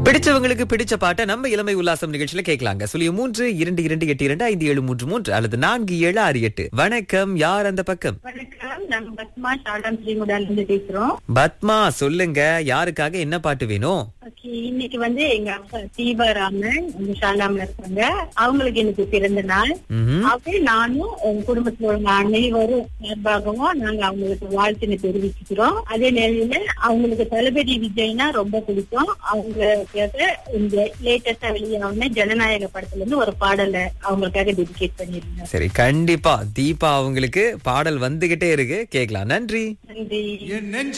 பிடிச்சவங்களுக்கு பிடிச்ச பாட்டை நம்ம இளமை உல்லாசம் நிகழ்ச்சியில கேட்கலாங்க சொல்லி மூன்று இரண்டு இரண்டு எட்டு இரண்டு ஐந்து ஏழு மூன்று மூன்று அல்லது நான்கு ஏழு ஆறு எட்டு வணக்கம் யார் அந்த பக்கம் வணக்கம் நாங்க பத்மா ஷாலாம் ஸ்ரீமுடால இருந்து பேசுறோம் பத்மா சொல்லுங்க யாருக்காக என்ன பாட்டு வேணும் ஓகே இன்னைக்கு வந்து எங்க அப்பா தீபாராமன் இந்த ஷாலாம்ல இருக்காங்க அவங்களுக்கு எனக்கு பிறந்த நாள் ம்ஹும். அப்படி நானும் எங்க குடும்பத்துல உள்ள அனைவரும் சார்பாகவும் நாங்க அவங்களுக்கு வாழ்த்தினை தெரிவிச்சுக்கிறோம் அதே நேரத்துல அவங்களுக்கு தளபதி விஜய்னா ரொம்ப பிடிக்கும் அவங்களுக்காக இந்த லேட்டஸ்டா வெளியான ஜனநாயக படத்துல இருந்து ஒரு பாடலை அவங்களுக்காக டெடிகேட் பண்ணிருந்தேன் சரி கண்டிப்பா தீபா அவங்களுக்கு பாடல் வந்துகிட்டே இருக்கு கேட்கலாம் நன்றி நன்றி